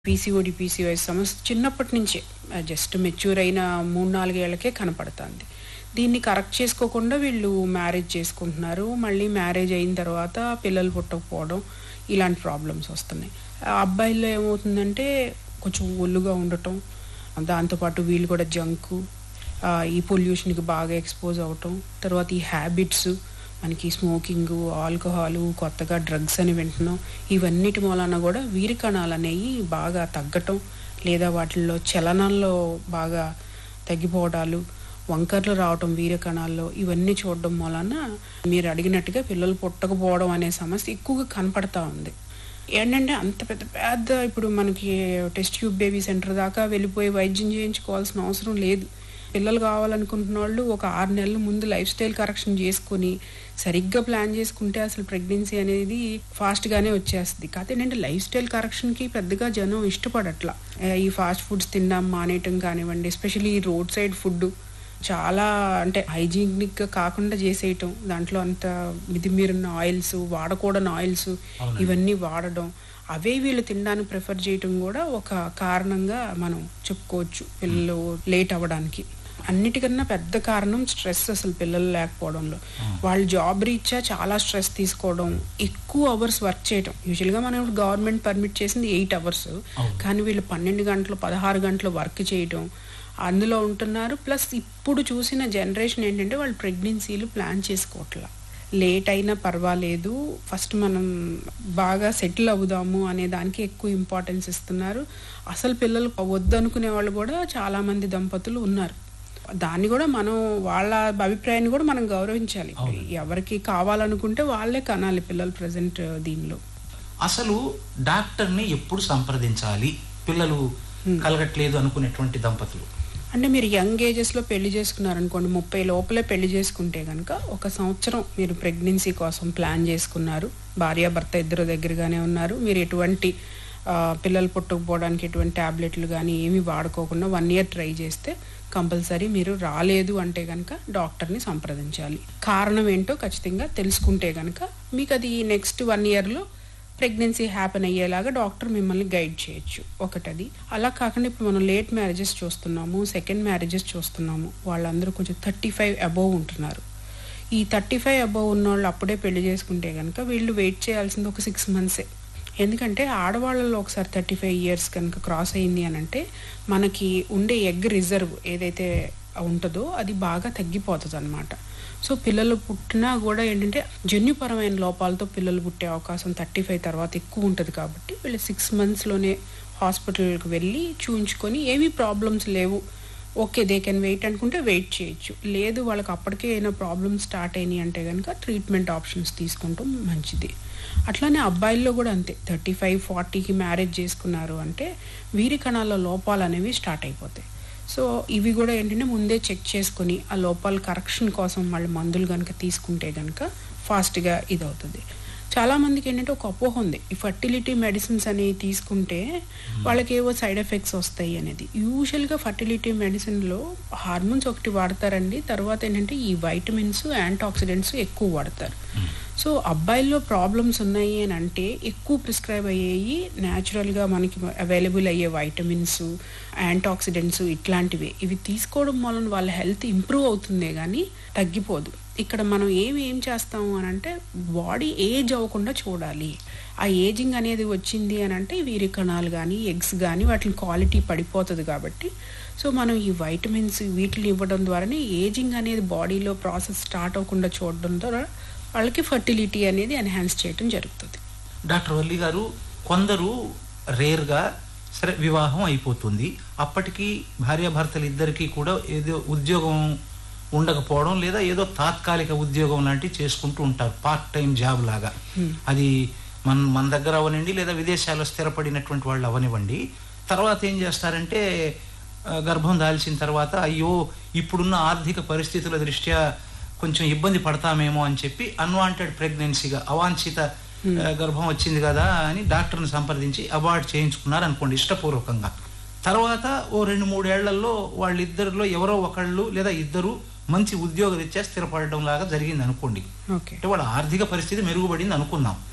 PCOD PCOS సమస్య చిన్నప్పటి నుంచే జస్ట్ మెచ్యూర్ అయిన మూడు నాలుగేళ్లకే కనపడుతుంది దీన్ని కరెక్ట్ చేసుకోకుండా వీళ్ళు మ్యారేజ్ చేసుకుంటున్నారు మళ్ళీ మ్యారేజ్ అయిన తర్వాత పిల్లలు పుట్టకపోవడం ఇలాంటి ప్రాబ్లమ్స్ వస్తున్నాయి ఆ అబ్బాయిల్లో ఏమవుతుందంటే కొంచెం ఒళ్ళుగా ఉండటం దాంతోపాటు వీళ్ళు కూడా జంకు ఈ పొల్యూషన్కి బాగా ఎక్స్పోజ్ అవటం తర్వాత ఈ హ్యాబిట్స్ మనకి స్మోకింగ్ ఆల్కహాల్ కొత్తగా డ్రగ్స్ అని వింటున్నాం ఇవన్నిటి మూలన కూడా వీరి కణాలు అనేవి బాగా తగ్గటం లేదా వాటిల్లో చలనంలో బాగా తగ్గిపోవడాలు వంకర్లు రావటం వీర కణాల్లో ఇవన్నీ చూడడం వలన మీరు అడిగినట్టుగా పిల్లలు పుట్టకపోవడం అనే సమస్య ఎక్కువగా కనపడతా ఉంది ఏంటంటే అంత పెద్ద పెద్ద ఇప్పుడు మనకి టెస్ట్ ట్యూబ్ బేబీ సెంటర్ దాకా వెళ్ళిపోయి వైద్యం చేయించుకోవాల్సిన అవసరం లేదు పిల్లలు కావాలనుకుంటున్న వాళ్ళు ఒక ఆరు నెలల ముందు లైఫ్ స్టైల్ కరెక్షన్ చేసుకుని సరిగ్గా ప్లాన్ చేసుకుంటే అసలు ప్రెగ్నెన్సీ అనేది ఫాస్ట్గానే వచ్చేస్తుంది కాకపోతే ఏంటంటే లైఫ్ స్టైల్ కరెక్షన్కి పెద్దగా జనం ఇష్టపడట్లా ఈ ఫాస్ట్ ఫుడ్స్ తినడం మానేయటం కానివ్వండి ఎస్పెషల్లీ ఈ రోడ్ సైడ్ ఫుడ్ చాలా అంటే హైజీనిక్గా కాకుండా చేసేయటం దాంట్లో అంత మితిమీరిన ఆయిల్స్ వాడకూడని ఆయిల్స్ ఇవన్నీ వాడడం అవే వీళ్ళు తినడానికి ప్రిఫర్ చేయటం కూడా ఒక కారణంగా మనం చెప్పుకోవచ్చు పిల్లలు లేట్ అవ్వడానికి అన్నిటికన్నా పెద్ద కారణం స్ట్రెస్ అసలు పిల్లలు లేకపోవడంలో వాళ్ళు జాబ్ రీత్యా చాలా స్ట్రెస్ తీసుకోవడం ఎక్కువ అవర్స్ వర్క్ చేయడం యూజువల్గా మనం గవర్నమెంట్ పర్మిట్ చేసింది ఎయిట్ అవర్స్ కానీ వీళ్ళు పన్నెండు గంటలు పదహారు గంటలు వర్క్ చేయడం అందులో ఉంటున్నారు ప్లస్ ఇప్పుడు చూసిన జనరేషన్ ఏంటంటే వాళ్ళు ప్రెగ్నెన్సీలు ప్లాన్ చేసుకోవట్లా లేట్ అయినా పర్వాలేదు ఫస్ట్ మనం బాగా సెటిల్ అవుదాము అనే దానికి ఎక్కువ ఇంపార్టెన్స్ ఇస్తున్నారు అసలు పిల్లలు వద్దనుకునే వాళ్ళు కూడా చాలామంది దంపతులు ఉన్నారు దాన్ని కూడా మనం వాళ్ళ అభిప్రాయాన్ని కూడా మనం గౌరవించాలి ఎవరికి కావాలనుకుంటే వాళ్ళే కనాలి పిల్లలు ప్రజెంట్ దీనిలో అసలు డాక్టర్ని ఎప్పుడు సంప్రదించాలి పిల్లలు కలగట్లేదు అనుకునేటువంటి దంపతులు అంటే మీరు యంగ్ ఏజెస్లో పెళ్లి చేసుకున్నారనుకోండి ముప్పై లోపలే పెళ్లి చేసుకుంటే కనుక ఒక సంవత్సరం మీరు ప్రెగ్నెన్సీ కోసం ప్లాన్ చేసుకున్నారు భార్యాభర్త ఇద్దరు దగ్గరగానే ఉన్నారు మీరు ఎటువంటి పిల్లలు పుట్టకపోవడానికి ఎటువంటి ట్యాబ్లెట్లు కానీ ఏమి వాడుకోకుండా వన్ ఇయర్ ట్రై చేస్తే కంపల్సరీ మీరు రాలేదు అంటే కనుక డాక్టర్ని సంప్రదించాలి కారణం ఏంటో ఖచ్చితంగా తెలుసుకుంటే కనుక మీకు అది నెక్స్ట్ వన్ ఇయర్లో ప్రెగ్నెన్సీ హ్యాపెన్ అయ్యేలాగా డాక్టర్ మిమ్మల్ని గైడ్ చేయొచ్చు ఒకటది అలా కాకుండా ఇప్పుడు మనం లేట్ మ్యారేజెస్ చూస్తున్నాము సెకండ్ మ్యారేజెస్ చూస్తున్నాము వాళ్ళందరూ కొంచెం థర్టీ ఫైవ్ అబోవ్ ఉంటున్నారు ఈ థర్టీ ఫైవ్ అబోవ్ ఉన్న వాళ్ళు అప్పుడే పెళ్లి చేసుకుంటే కనుక వీళ్ళు వెయిట్ చేయాల్సింది ఒక సిక్స్ మంత్సే ఎందుకంటే ఆడవాళ్ళలో ఒకసారి థర్టీ ఫైవ్ ఇయర్స్ కనుక క్రాస్ అయింది అని అంటే మనకి ఉండే ఎగ్ రిజర్వ్ ఏదైతే ఉంటుందో అది బాగా తగ్గిపోతుంది అనమాట సో పిల్లలు పుట్టినా కూడా ఏంటంటే జన్యుపరమైన లోపాలతో పిల్లలు పుట్టే అవకాశం థర్టీ ఫైవ్ తర్వాత ఎక్కువ ఉంటుంది కాబట్టి వీళ్ళు సిక్స్ మంత్స్లోనే హాస్పిటల్కి వెళ్ళి చూయించుకొని ఏమీ ప్రాబ్లమ్స్ లేవు ఓకే దే కెన్ వెయిట్ అనుకుంటే వెయిట్ చేయొచ్చు లేదు వాళ్ళకి అప్పటికే ఏమైనా ప్రాబ్లమ్స్ స్టార్ట్ అయినాయి అంటే కనుక ట్రీట్మెంట్ ఆప్షన్స్ తీసుకుంటాం మంచిది అట్లానే అబ్బాయిల్లో కూడా అంతే థర్టీ ఫైవ్ ఫార్టీకి మ్యారేజ్ చేసుకున్నారు అంటే వీరి కణాల లోపాలు అనేవి స్టార్ట్ అయిపోతాయి సో ఇవి కూడా ఏంటంటే ముందే చెక్ చేసుకొని ఆ లోపాల కరెక్షన్ కోసం వాళ్ళు మందులు కనుక తీసుకుంటే కనుక ఫాస్ట్గా ఇది అవుతుంది చాలామందికి ఏంటంటే ఒక అపోహ ఉంది ఈ ఫర్టిలిటీ మెడిసిన్స్ అనేవి తీసుకుంటే వాళ్ళకి ఏవో సైడ్ ఎఫెక్ట్స్ వస్తాయి అనేది యూజువల్గా ఫర్టిలిటీ మెడిసిన్లో హార్మోన్స్ ఒకటి వాడతారండి తర్వాత ఏంటంటే ఈ వైటమిన్స్ యాంటీ ఆక్సిడెంట్స్ ఎక్కువ వాడతారు సో అబ్బాయిల్లో ప్రాబ్లమ్స్ ఉన్నాయి అని అంటే ఎక్కువ ప్రిస్క్రైబ్ అయ్యేవి న్యాచురల్గా మనకి అవైలబుల్ అయ్యే వైటమిన్స్ యాంటీ ఆక్సిడెంట్స్ ఇట్లాంటివి ఇవి తీసుకోవడం వలన వాళ్ళ హెల్త్ ఇంప్రూవ్ అవుతుందే కానీ తగ్గిపోదు ఇక్కడ మనం ఏమి ఏం చేస్తాము అని అంటే బాడీ ఏజ్ అవ్వకుండా చూడాలి ఆ ఏజింగ్ అనేది వచ్చింది అని అంటే వీరి కణాలు కానీ ఎగ్స్ కానీ వాటిని క్వాలిటీ పడిపోతుంది కాబట్టి సో మనం ఈ వైటమిన్స్ వీటిని ఇవ్వడం ద్వారానే ఏజింగ్ అనేది బాడీలో ప్రాసెస్ స్టార్ట్ అవ్వకుండా చూడడం ద్వారా వాళ్ళకి ఫర్టిలిటీ అనేది ఎన్హాన్స్ చేయడం జరుగుతుంది డాక్టర్ వల్లి గారు కొందరు రేర్గా సరే వివాహం అయిపోతుంది అప్పటికి భార్యాభర్తలు ఇద్దరికి కూడా ఏదో ఉద్యోగం ఉండకపోవడం లేదా ఏదో తాత్కాలిక ఉద్యోగం లాంటివి చేసుకుంటూ ఉంటారు పార్ట్ టైం జాబ్ లాగా అది మన మన దగ్గర అవనండి లేదా విదేశాల్లో స్థిరపడినటువంటి వాళ్ళు అవనివ్వండి తర్వాత ఏం చేస్తారంటే గర్భం దాల్చిన తర్వాత అయ్యో ఇప్పుడున్న ఆర్థిక పరిస్థితుల దృష్ట్యా కొంచెం ఇబ్బంది పడతామేమో అని చెప్పి అన్వాంటెడ్ ప్రెగ్నెన్సీగా అవాంఛిత గర్భం వచ్చింది కదా అని డాక్టర్ని సంప్రదించి అవార్డ్ చేయించుకున్నారు అనుకోండి ఇష్టపూర్వకంగా తర్వాత ఓ రెండు మూడేళ్లలో వాళ్ళిద్దరిలో ఎవరో ఒకళ్ళు లేదా ఇద్దరు మంచి ఉద్యోగ రీత్యా స్థిరపడడం లాగా జరిగింది అనుకోండి ఓకే అంటే వాళ్ళ ఆర్థిక పరిస్థితి మెరుగుపడింది అనుకుందాం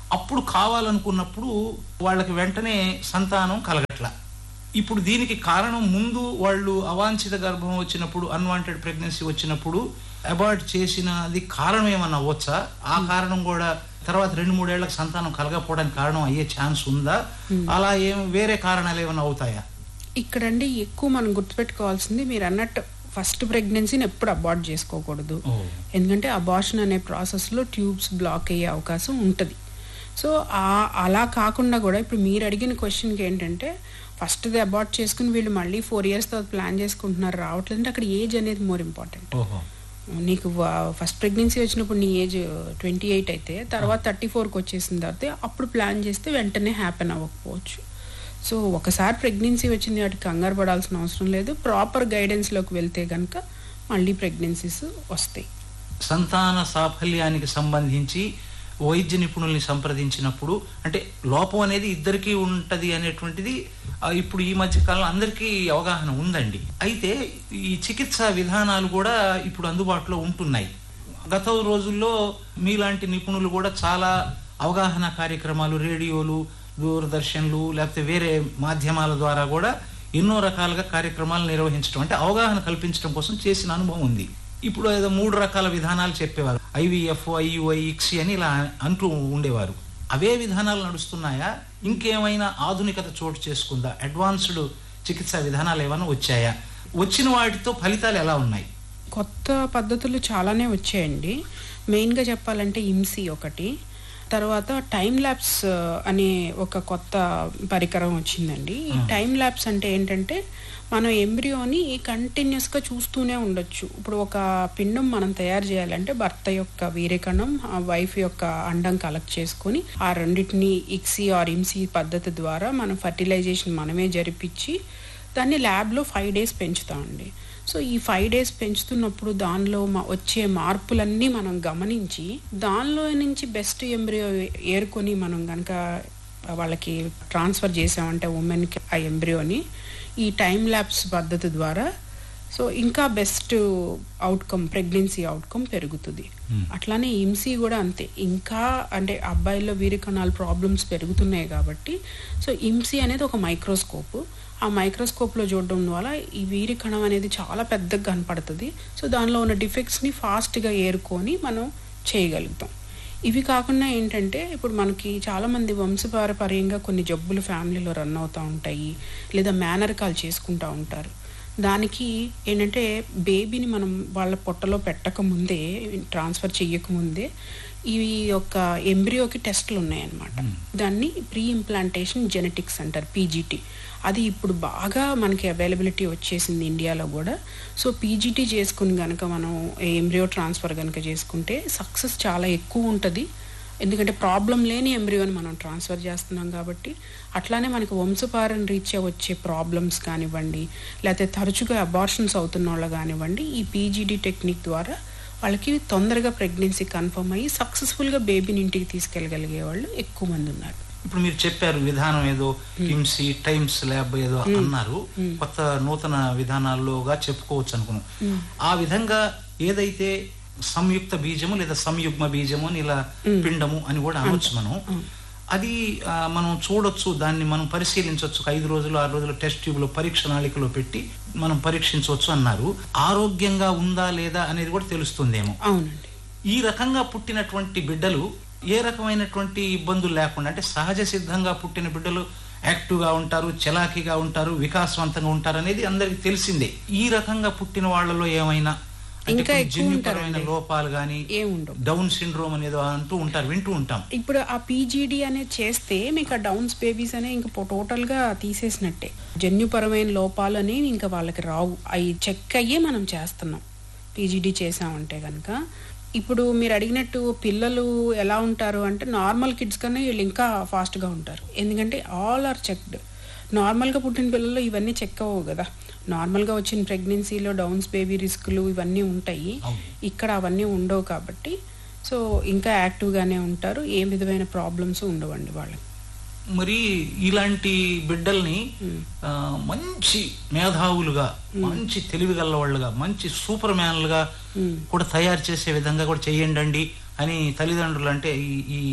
అప్పుడు కావాలనుకున్నప్పుడు వాళ్ళకి వెంటనే సంతానం కలగట్ల ఇప్పుడు దీనికి కారణం ముందు వాళ్ళు అవాంఛిత గర్భం వచ్చినప్పుడు అన్వాంటెడ్ ప్రెగ్నెన్సీ వచ్చినప్పుడు అబార్ట్ చేసినది కారణం ఏమన్నా అవ్వచ్చా ఆ కారణం కూడా తర్వాత రెండు మూడేళ్లకు సంతానం కలగకపోవడానికి కారణం అయ్యే ఛాన్స్ ఉందా అలా ఏం వేరే కారణాలు ఏమైనా అవుతాయా ఇక్కడండి ఎక్కువ మనం గుర్తుపెట్టుకోవాల్సింది మీరు అన్నట్టు ఫస్ట్ ప్రెగ్నెన్సీని ఎప్పుడు అబార్ట్ చేసుకోకూడదు ఎందుకంటే అబార్షన్ అనే ప్రాసెస్లో ట్యూబ్స్ బ్లాక్ అయ్యే అవకాశం ఉంటుంది సో ఆ- అలా కాకుండా కూడా ఇప్పుడు మీరు అడిగిన క్వశ్చన్కి ఏంటంటే ఫస్ట్ది అబార్ట్ చేసుకుని వీళ్ళు మళ్ళీ ఫోర్ ఇయర్స్ తర్వాత ప్లాన్ చేసుకుంటున్నారు రావట్లేదు అంటే అక్కడ ఏజ్ అనేది మోర్ ఇంపార్టెంట్ ఓహో నీకు ఫస్ట్ ప్రెగ్నెన్సీ వచ్చినప్పుడు నీ ఏజ్ ట్వంటీ ఎయిట్ అయితే తర్వాత థర్టీ ఫోర్కి వచ్చేసిన తర్వాత అప్పుడు ప్లాన్ చేస్తే వెంటనే హ్యాపెన్ అవ్వకపోవచ్చు సో ఒకసారి ప్రెగ్నెన్సీ వచ్చింది వాటికి కంగారు పడాల్సిన అవసరం లేదు ప్రాపర్ గైడెన్స్లోకి వెళ్తే కనుక మళ్ళీ ప్రెగ్నెన్సీస్ వస్తాయి సంతాన సాఫల్యానికి సంబంధించి వైద్య నిపుణుల్ని సంప్రదించినప్పుడు అంటే లోపం అనేది ఇద్దరికీ ఉంటది అనేటువంటిది ఆ, ఇప్పుడు ఈ మధ్య కాలంలో అందరికీ అవగాహన ఉందండి అయితే ఈ చికిత్సా విధానాలు కూడా ఇప్పుడు అందుబాటులో ఉంటున్నాయి గత రోజుల్లో మీలాంటి నిపుణులు కూడా చాలా అవగాహన కార్యక్రమాలు రేడియోలు దూరదర్శన్లు లేకపోతే వేరే మాధ్యమాల ద్వారా కూడా ఎన్నో రకాలుగా కార్యక్రమాలు నిర్వహించడం అంటే అవగాహన కల్పించడం కోసం చేసిన అనుభవం ఉంది ఇప్పుడు ఏదో మూడు రకాల విధానాలు చెప్పేవారు ఐవీఎఫ్ ఐయుఐ ఇక్సి అని ఇలా అంటూ ఉండేవారు అవే విధానాలు నడుస్తున్నాయా ఇంకేమైనా ఆధునికత చోటు చేసుకుందా అడ్వాన్స్డ్ చికిత్సా విధానాలు ఏమైనా వచ్చాయా వచ్చిన వాటితో ఫలితాలు ఎలా ఉన్నాయి కొత్త పద్ధతులు చాలానే వచ్చాయండి మెయిన్గా చెప్పాలంటే ఇమ్సీ ఒకటి తర్వాత టైం ల్యాబ్స్ అనే ఒక కొత్త పరికరం వచ్చిందండి ఈ టైం ల్యాబ్స్ అంటే ఏంటంటే మనం ఎంబ్రియోని కంటిన్యూస్గా చూస్తూనే ఉండొచ్చు ఇప్పుడు ఒక పిండం మనం తయారు చేయాలంటే భర్త యొక్క వీర్యకణం ఆ వైఫ్ యొక్క అండం కలెక్ట్ చేసుకొని ఆ రెండింటిని ఇక్సీ ఆర్ ఇమ్సీ పద్ధతి ద్వారా మనం ఫర్టిలైజేషన్ మనమే జరిపించి దాన్ని ల్యాబ్లో ఫైవ్ డేస్ పెంచుతామండి సో ఈ ఫైవ్ డేస్ పెంచుతున్నప్పుడు దానిలో మా వచ్చే మార్పులన్నీ మనం గమనించి దానిలో నుంచి బెస్ట్ ఎంబ్రియో ఏరుకొని మనం కనుక వాళ్ళకి ట్రాన్స్ఫర్ చేసామంటే ఉమెన్కి ఆ ఎంబ్రియోని ఈ టైం ల్యాబ్స్ పద్ధతి ద్వారా సో ఇంకా బెస్ట్ అవుట్కమ్ ప్రెగ్నెన్సీ అవుట్కమ్ పెరుగుతుంది అట్లానే ఇమ్సీ కూడా అంతే ఇంకా అంటే అబ్బాయిల్లో వీరికణాలు ప్రాబ్లమ్స్ పెరుగుతున్నాయి కాబట్టి సో ఇమ్సీ అనేది ఒక మైక్రోస్కోప్ ఆ మైక్రోస్కోప్లో చూడడం వల్ల ఈ వీరి కణం అనేది చాలా పెద్దగా కనపడుతుంది సో దానిలో ఉన్న డిఫెక్ట్స్ని ఫాస్ట్గా ఏరుకొని మనం చేయగలుగుతాం ఇవి కాకుండా ఏంటంటే ఇప్పుడు మనకి చాలామంది వంశపారపర్యంగా కొన్ని జబ్బులు ఫ్యామిలీలో రన్ అవుతూ ఉంటాయి లేదా మేనరికాలు చేసుకుంటూ ఉంటారు దానికి ఏంటంటే బేబీని మనం వాళ్ళ పొట్టలో పెట్టక ముందే ట్రాన్స్ఫర్ చెయ్యకముందే ఈ యొక్క ఎంబ్రియోకి టెస్ట్లు ఉన్నాయన్నమాట దాన్ని ప్రీ ఇంప్లాంటేషన్ జెనెటిక్స్ అంటారు పీజీటీ అది ఇప్పుడు బాగా మనకి అవైలబిలిటీ వచ్చేసింది ఇండియాలో కూడా సో పీజీటీ చేసుకుని కనుక మనం ఎంబ్రియో ట్రాన్స్ఫర్ కనుక చేసుకుంటే సక్సెస్ చాలా ఎక్కువ ఉంటుంది ఎందుకంటే ప్రాబ్లం లేని ఎంబ్రియోని మనం ట్రాన్స్ఫర్ చేస్తున్నాం కాబట్టి అట్లానే మనకు వంశపారం రీత్యా వచ్చే ప్రాబ్లమ్స్ కానివ్వండి లేకపోతే తరచుగా అబార్షన్స్ అవుతున్న వాళ్ళు కానివ్వండి ఈ పీజీడీ టెక్నిక్ ద్వారా వాళ్ళకి తొందరగా ప్రెగ్నెన్సీ కన్ఫర్మ్ అయ్యి సక్సెస్ఫుల్గా బేబీని ఇంటికి తీసుకెళ్ళగలిగే వాళ్ళు ఎక్కువ మంది ఉన్నారు ఇప్పుడు మీరు చెప్పారు విధానం ఏదో కిమ్సీ టైమ్స్ ల్యాబ్ ఏదో అన్నారు కొత్త నూతన విధానాల్లోగా చెప్పుకోవచ్చు అనుకున్నాం ఆ విధంగా ఏదైతే సంయుక్త బీజము లేదా సంయుగ్మ బీజము అని ఇలా పిండము అని కూడా అనొచ్చు మనం అది ఆ, మనం చూడొచ్చు దాన్ని మనం పరిశీలించవచ్చు ఒక ఐదు రోజులు ఆరు రోజులు టెస్ట్ ట్యూబ్లో పరీక్ష నాళికలో పెట్టి మనం పరీక్షించవచ్చు అన్నారు ఆరోగ్యంగా ఉందా లేదా అనేది కూడా తెలుస్తుందేమో అవునండి ఈ రకంగా పుట్టినటువంటి బిడ్డలు ఏ రకమైనటువంటి ఇబ్బందులు లేకుండా అంటే సహజ సిద్ధంగా పుట్టిన బిడ్డలు యాక్టివ్గా ఉంటారు చలాకీగా ఉంటారు వికాసవంతంగా ఉంటారు అనేది అందరికి తెలిసిందే ఈ రకంగా పుట్టిన వాళ్ళలో ఏమైనా అంటే ఇంకా కొన్ని ఎక్కువ జన్యుపరమైన ఉంటారండి. లోపాలు కానీ ఏముండవు డౌన్ సిండ్రోమ్ అనేదో అంటూ ఉంటారు వింటూ ఉంటాం ఇప్పుడు ఆ పీజీడీ అనేది చేస్తే మీకు ఆ డౌన్స్ బేబీస్ అనేవి ఇంకా పొ- టోటల్గా తీసేసినట్టే జన్యుపరమైన లోపాలు అనేవి ఇంకా వాళ్ళకి రావు అవి చెక్ అయ్యే మనం చేస్తున్నాం పీజీడీ చేసామంటే కనుక ఇప్పుడు మీరు అడిగినట్టు పిల్లలు ఎలా ఉంటారు అంటే నార్మల్ కిడ్స్ కన్నా వీళ్ళు ఇంకా ఫాస్ట్గా ఉంటారు ఎందుకంటే ఆల్ ఆర్ చెక్డ్ నార్మల్గా పుట్టిన పిల్లలు ఇవన్నీ చెక్ అవ్వవు కదా నార్మల్గా వచ్చిన ప్రెగ్నెన్సీలో డౌన్స్ బేబీ రిస్కులు ఇవన్నీ ఉంటాయి అవును. ఇక్కడ అవన్నీ ఉండవు కాబట్టి సో ఇంకా యాక్టివ్గానే ఉంటారు ఏ విధమైన ప్రాబ్లమ్స్ ఉండవండి వాళ్ళకి మరి ఇలాంటి బిడ్డల్ని ఆ, మంచి మేధావులుగా మంచి తెలివిగల వాళ్ళుగా మంచి సూపర్ మ్యాన్లుగా కూడా తయారు చేసే విధంగా కూడా చేయండి అని తల్లిదండ్రులు అంటే ఈ ఈ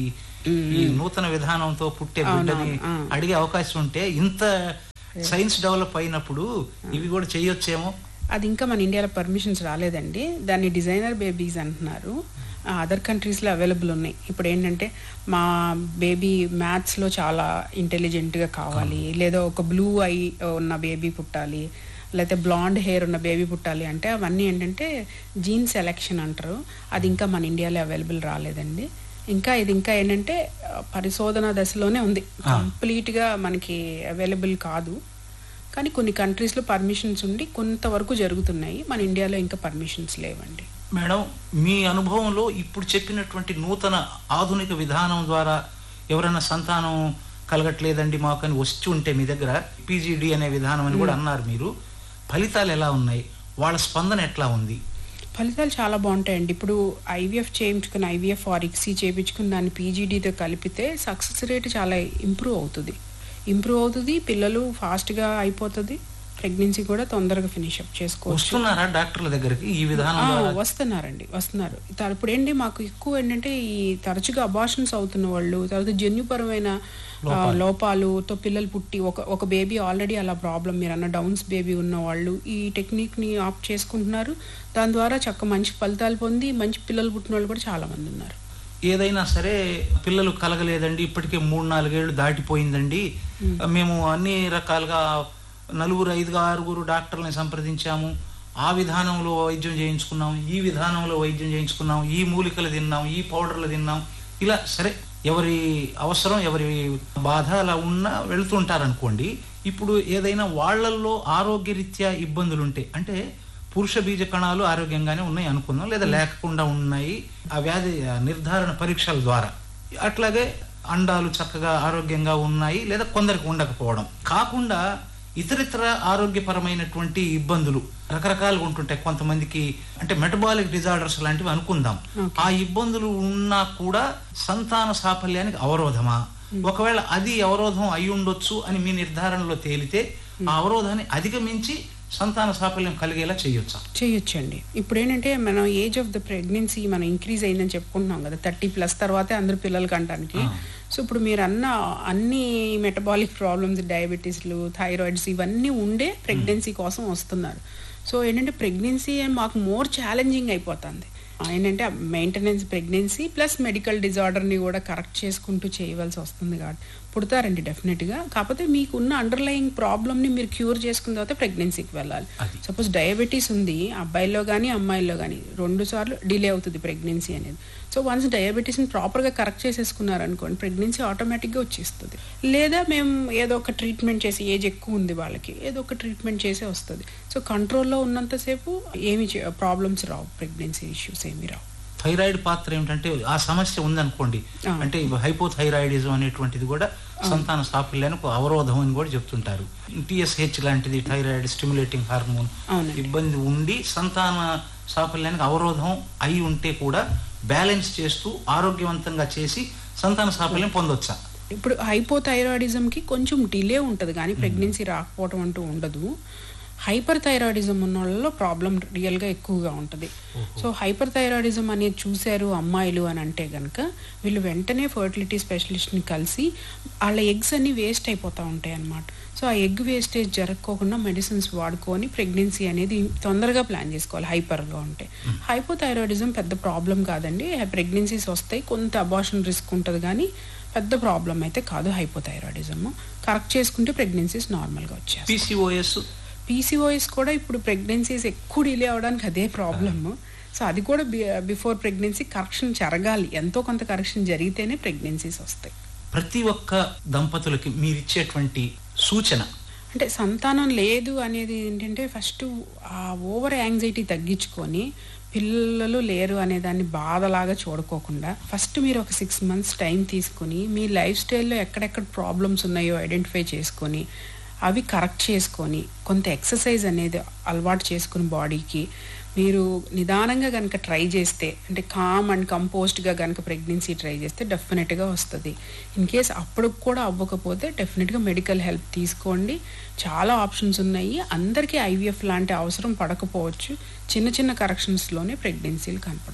ఈ నూతన విధానంతో పుట్టే బిడ్డని అడిగే అవకాశం ఉంటే ఇంత సైన్స్ డెవలప్ అయినప్పుడు ఇవి కూడా చేయొచ్చేమో అది ఇంకా మన ఇండియాలో పర్మిషన్స్ రాలేదండి దాన్ని డిజైనర్ బేబీస్ అంటున్నారు అదర్ కంట్రీస్లో అవైలబుల్ ఉన్నాయి ఇప్పుడు ఏంటంటే మా బేబీ మ్యాథ్స్లో చాలా ఇంటెలిజెంట్గా కావాలి లేదా ఒక బ్లూ ఐ ఉన్న బేబీ పుట్టాలి లేకపోతే బ్లాండ్ హెయిర్ ఉన్న బేబీ పుట్టాలి అంటే అవన్నీ ఏంటంటే జీన్ సెలెక్షన్ అంటారు అది ఇంకా మన ఇండియాలో అవైలబుల్ రాలేదండి ఇంకా ఇది ఇంకా ఏంటంటే ఆ, పరిశోధన దశలోనే ఉంది కంప్లీట్గా మనకి అవైలబుల్ కాదు కానీ కొన్ని కంట్రీస్లో పర్మిషన్స్ ఉండి కొంతవరకు జరుగుతున్నాయి మన ఇండియాలో ఇంకా పర్మిషన్స్ లేవండి మేడం మీ అనుభవంలో ఇప్పుడు చెప్పినటువంటి నూతన ఆధునిక విధానం ద్వారా ఎవరైనా సంతానం కలగట్లేదండి మాకు అని వచ్చి ఉంటే మీ దగ్గర పీజీడి అనే విధానం అని కూడా అన్నారు మీరు ఫలితాలు ఎలా ఉన్నాయి వాళ్ళ స్పందన ఎట్లా ఉంది ఫలితాలు చాలా బాగుంటాయండి ఇప్పుడు ఐవీఎఫ్ చేయించుకుని ఐవీఎఫ్ ఆర్ ఇక్సీ చేయించుకుని దాన్ని పీజీడీతో కలిపితే సక్సెస్ రేట్ చాలా ఇంప్రూవ్ అవుతుంది ఇంప్రూవ్ అవుతుంది పిల్లలు ఫాస్ట్గా అయిపోతుంది ప్రెగ్నెన్సీ కూడా తొందరగా ఫినిష్ అప్ చేసుకోవచ్చు వస్తున్నారా డాక్టర్ల దగ్గరికి ఈ విధానం ఆ, ద్వారా వస్తున్నారండి వస్తున్నారు త- ఇప్పుడు ఏంటి మాకు ఎక్కువ ఏంటంటే ఈ తరచుగా అబార్షన్స్ అవుతున్న వాళ్ళు తర్వాత జన్యుపరమైన ఆ, లోపాలుతో పిల్లలు పుట్టి ఒక ఒక బేబీ ఆల్రెడీ అలా ప్రాబ్లం మీరు అన్న డౌన్స్ బేబీ ఉన్న వాళ్ళు ఈ టెక్నిక్ని ఆప్ట్ చేసుకుంటున్నారు దాని ద్వారా చక్క మంచి ఫలితాలు పొంది మంచి పిల్లలు పుట్టిన వాళ్ళు కూడా చాలా మంది ఉన్నారు ఏదైనా సరే పిల్లలు కలగలేదండి ఇప్పటికే మూడు నాలుగేళ్లు దాటిపోయిందండి మేము అన్ని రకాలుగా నలుగురు ఐదుగురు ఆరుగురు డాక్టర్లని సంప్రదించాము ఆ విధానంలో వైద్యం చేయించుకున్నాం ఈ విధానంలో వైద్యం చేయించుకున్నాం ఈ మూలికలు తిన్నాం ఈ పౌడర్లు తిన్నాం ఇలా సరే ఎవరి అవసరం ఎవరి బాధ అలా ఉన్నా వెళుతుంటారనుకోండి ఇప్పుడు ఏదైనా వాళ్ళల్లో ఆరోగ్యరీత్యా ఇబ్బందులు ఉంటే అంటే పురుష బీజ కణాలు ఆరోగ్యంగానే ఉన్నాయి అనుకుందాం లేదా లేకుండా ఉన్నాయి ఆ వ్యాధి నిర్ధారణ పరీక్షల ద్వారా అట్లాగే అండాలు చక్కగా ఆరోగ్యంగా ఉన్నాయి లేదా కొందరికి ఉండకపోవడం కాకుండా ఇతరితర ఆరోగ్యపరమైనటువంటి ఇబ్బందులు రకరకాలుగా ఉంటుంటాయి కొంతమందికి అంటే మెటబాలిక్ డిజార్డర్స్ లాంటివి అనుకుందాం ఆ ఇబ్బందులు ఉన్నా కూడా సంతాన సాఫల్యానికి అవరోధమా ఒకవేళ అది అవరోధం అయి ఉండొచ్చు అని మీ నిర్ధారణలో తేలితే ఆ అవరోధాన్ని అధిగమించి సంతాన సాఫల్యం కలిగేలా చేయొచ్చా చేయొచ్చండి ఇప్పుడు ఏంటంటే మనం ఏజ్ ఆఫ్ ద ప్రెగ్నెన్సీ మనం ఇంక్రీజ్ అయిందని చెప్పుకుంటున్నాం కదా థర్టీ ప్లస్ తర్వాతే అందరు పిల్లలు కంటానికి సో ఇప్పుడు మీరు అన్న అన్ని మెటబాలిక్ ప్రాబ్లమ్స్ డయాబెటీస్లు థైరాయిడ్స్ ఇవన్నీ ఉండే ప్రెగ్నెన్సీ కోసం వస్తున్నారు సో ఏంటంటే ప్రెగ్నెన్సీ మాకు మోర్ ఛాలెంజింగ్ అయిపోతుంది ఏంటంటే మెయింటెనెన్స్ ప్రెగ్నెన్సీ ప్లస్ మెడికల్ డిజార్డర్ని కూడా కరెక్ట్ చేసుకుంటూ చేయవలసి వస్తుంది కాబట్టి పుడతారండి డెఫినెట్గా కాకపోతే మీకున్న అండర్లయింగ్ ప్రాబ్లమ్ని మీరు క్యూర్ చేసుకున్న తర్వాత ప్రెగ్నెన్సీకి వెళ్ళాలి అది. సపోజ్ డయాబెటీస్ ఉంది అబ్బాయిల్లో కానీ అమ్మాయిల్లో కానీ రెండు సార్లు డిలే అవుతుంది ప్రెగ్నెన్సీ అనేది సో వన్స్ డయాబెటీస్ని ప్రాపర్గా కరెక్ట్ చేసేసుకున్నారు అనుకోండి ప్రెగ్నెన్సీ ఆటోమేటిక్గా వచ్చేస్తుంది లేదా మేము ఏదో ఒక ట్రీట్మెంట్ చేసి ఏజ్ ఎక్కువ ఉంది వాళ్ళకి ఏదో ఒక ట్రీట్మెంట్ చేసే వస్తుంది సో కంట్రోల్లో ఉన్నంతసేపు ఏమి ప్రాబ్లమ్స్ రావు ప్రెగ్నెన్సీ ఇష్యూస్ ఏమి రావు థైరాయిడ్ పాత్ర ఏమిటంటే ఆ సమస్య ఉందనుకోండి ఆ. అంటే హైపోథైరాయిడిజం అనేటువంటిది కూడా సంతాన సాఫల్యానికి ఒక అవరోధం అని కూడా చెప్తుంటారు టిఎస్హెచ్ లాంటిది థైరాయిడ్ స్టిమ్యులేటింగ్ హార్మోన్ అవునండి. ఇబ్బంది ఉండి సంతాన సాఫల్యానికి అవరోధం అయి ఉంటే కూడా బ్యాలెన్స్ చేస్తూ ఆరోగ్యవంతంగా చేసి సంతాన సాఫల్యం పొందొచ్చా ఇప్పుడు హైపోథైరాయిడిజంకి కొంచెం డిలే ఉంటుంది కానీ ప్రెగ్నెన్సీ రాకపోవడం అంటూ ఉండదు హైపర్ థైరాయిడిజం ఉన్న వాళ్ళలో ప్రాబ్లం రియల్గా ఎక్కువగా ఉంటుంది సో హైపర్ థైరాయిడిజం అనేది చూశారు అమ్మాయిలు అని అంటే కనుక వీళ్ళు వెంటనే ఫర్టిలిటీ స్పెషలిస్ట్ని కలిసి వాళ్ళ ఎగ్స్ అన్ని వేస్ట్ అయిపోతూ ఉంటాయి అన్నమాట సో ఆ ఎగ్ వేస్టేజ్ జరగకోకుండా మెడిసిన్స్ వాడుకొని ప్రెగ్నెన్సీ అనేది తొందరగా ప్లాన్ చేసుకోవాలి హైపర్గా ఉంటే హైపోథైరాయిడిజం పెద్ద ప్రాబ్లం కాదండి ప్రెగ్నెన్సీస్ వస్తాయి కొంత అబార్షన్ రిస్క్ ఉంటుంది కానీ పెద్ద ప్రాబ్లం అయితే కాదు హైపోథైరాయిడిజం కరెక్ట్ చేసుకుంటే ప్రెగ్నెన్సీస్ నార్మల్గా వచ్చేస్తాయి పిసిఓఎస్ పీసీఓఎస్ కూడా ఇప్పుడు ప్రెగ్నెన్సీస్ ఎక్కువ డిలే అవడానికి అదే ప్రాబ్లమ్ సో అది కూడా బిఫోర్ ప్రెగ్నెన్సీ కరెక్షన్ జరగాలి ఎంతో కొంత కరెక్షన్ జరిగితేనే ప్రెగ్నెన్సీస్ వస్తాయి ప్రతి ఒక్క దంపతులకి మీరిచ్చేటువంటి సూచన అంటే సంతానం లేదు అనేది ఏంటంటే ఫస్ట్ ఆ ఓవర్ యాంగ్జైటీ తగ్గించుకొని పిల్లలు లేరు అనే దాన్ని బాధలాగా చూడుకోకుండా ఫస్ట్ మీరు ఒక సిక్స్ మంత్స్ టైం తీసుకొని మీ లైఫ్ స్టైల్లో ఎక్కడెక్కడ ప్రాబ్లమ్స్ ఉన్నాయో ఐడెంటిఫై చేసుకొని అవి కరెక్ట్ చేసుకొని కొంత ఎక్సర్సైజ్ అనేది అలవాటు చేసుకుని బాడీకి మీరు నిదానంగా కనుక ట్రై చేస్తే అంటే కామ్ అండ్ కంపోస్ట్గా కనుక ప్రెగ్నెన్సీ ట్రై చేస్తే డెఫినెట్గా వస్తుంది ఇన్ కేస్ అప్పుడు కూడా అవ్వకపోతే డెఫినెట్గా మెడికల్ హెల్ప్ తీసుకోండి చాలా ఆప్షన్స్ ఉన్నాయి అందరికీ ఐవీఎఫ్ లాంటి అవసరం పడకపోవచ్చు చిన్న చిన్న కరెక్షన్స్లోనే ప్రెగ్నెన్సీలు కనపడచ్చు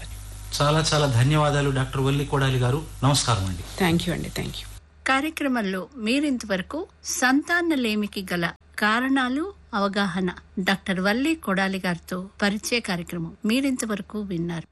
చాలా చాలా ధన్యవాదాలు డాక్టర్ వల్లి కొడాలి గారు నమస్కారం అండి థ్యాంక్ యూ అండి థ్యాంక్ యూ కార్యక్రమంలో మీరింతవరకు సంతానలేమికి గల కారణాలు అవగాహన డాక్టర్ వల్లి కొడాలి గారితో పరిచయ కార్యక్రమం మీరింతవరకు విన్నారు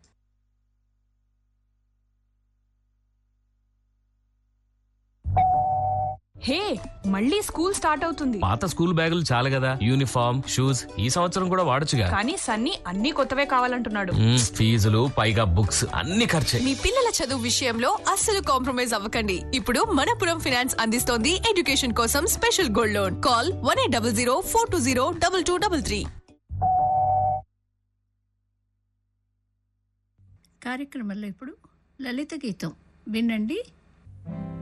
హే మళ్ళీ స్కూల్ స్టార్ట్ అవుతుంది పాత స్కూల్ బ్యాగులు చాలు కదా యూనిఫామ్ షూస్ ఈ సంవత్సరం కూడా వాడొచ్చుగా కానీ సన్నీ అన్ని కొత్తవే కావాలంటున్నాడు మ్మ్, ఫీజులు పైగా బుక్స్ అన్ని ఖర్చే మీ పిల్లల చదువు విషయంలో అస్సలు కాంప్రమైజ్ అవ్వకండి ఇప్పుడు మనపురం ఫినాన్స్ అందిస్తోంది ఎడ్యుకేషన్ కోసం special gold loan call one eight double zero four two zero double two double three కార్యక్రమంలో ఇప్పుడు లలిత గీతం వినండి